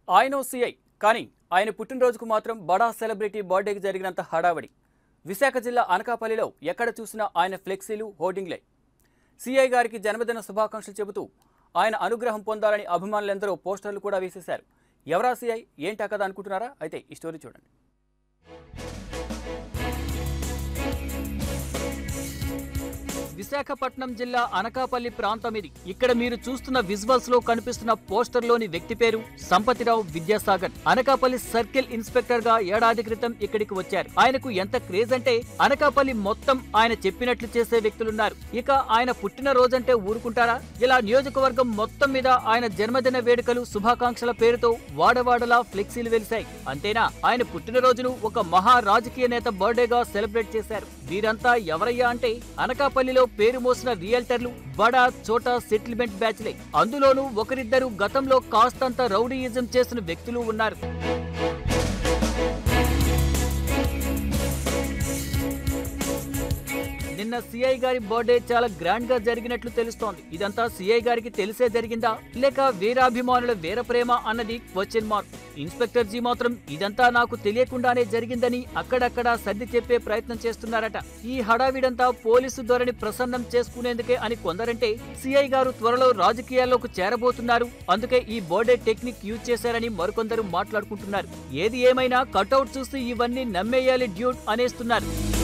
ఆయన సీఐ కానీ ఆయన పుట్టినరోజుకు మాత్రం బడా సెలబ్రిటీ బర్త్డేకి జరిగినంత హడావడి విశాఖ జిల్లా అనకాపల్లిలో ఎక్కడ చూసినా ఆయన ఫ్లెక్సీలు హోర్డింగ్లే సీఐ గారికి జన్మదిన శుభాకాంక్షలు చెబుతూ ఆయన అనుగ్రహం పొందాలని అభిమానులందరూ పోస్టర్లు కూడా వేసేశారు ఎవరా సీఐ ఏంటా కదా అనుకుంటున్నారా అయితే ఈ స్టోరీ చూడండి విశాఖపట్నం జిల్లా అనకాపల్లి ప్రాంతం ఇది ఇక్కడ మీరు చూస్తున్న విజువల్స్ లో కనిపిస్తున్న పోస్టర్ లోని వ్యక్తి పేరు సంపతిరావు విద్యాసాగర్ అనకాపల్లి సర్కిల్ ఇన్స్పెక్టర్ గా ఏడాది క్రితం ఇక్కడికి వచ్చారు ఆయనకు ఎంత క్రేజ్ అంటే అనకాపల్లి మొత్తం ఆయన చెప్పినట్లు చేసే వ్యక్తులున్నారు ఇక ఆయన పుట్టిన రోజంటే ఊరుకుంటారా ఇలా నియోజకవర్గం మొత్తం మీద ఆయన జన్మదిన వేడుకలు శుభాకాంక్షల పేరుతో వాడవాడలా ఫ్లెక్సీలు వెలిశాయి అంతేనా ఆయన పుట్టినరోజును ఒక మహా రాజకీయ నేత బర్త్డేగా సెలబ్రేట్ చేశారు వీరంతా ఎవరయ్యా అంటే అనకాపల్లిలో పేరు మోసిన రియల్టర్లు బడా చోటా సెటిల్మెంట్ బ్యాచ్లే అందులోనూ ఒకరిద్దరు గతంలో కాస్తంత రౌడీయిజం చేసిన వ్యక్తులు ఉన్నారు నిన్న సిఐ గారి బర్త్డే చాలా గ్రాండ్ గా జరిగినట్లు తెలుస్తోంది ఇదంతా సిఐ గారికి తెలిసే జరిగిందా లేక వీరాభిమానుల వీర ప్రేమ అన్నది క్వశ్చన్ మార్క్ ఇన్స్పెక్టర్ జీ మాత్రం ఇదంతా నాకు తెలియకుండానే జరిగిందని అక్కడక్కడ సర్ది చెప్పే ప్రయత్నం చేస్తున్నారట ఈ హడావిడంతా పోలీసు ధోరణి ప్రసన్నం చేసుకునేందుకే అని కొందరంటే సిఐ గారు త్వరలో రాజకీయాల్లోకి చేరబోతున్నారు అందుకే ఈ బర్త్డే టెక్నిక్ యూజ్ చేశారని మరికొందరు మాట్లాడుకుంటున్నారు ఏది ఏమైనా కటౌట్ చూసి ఇవన్నీ నమ్మేయాలి డ్యూట్ అనేస్తున్నారు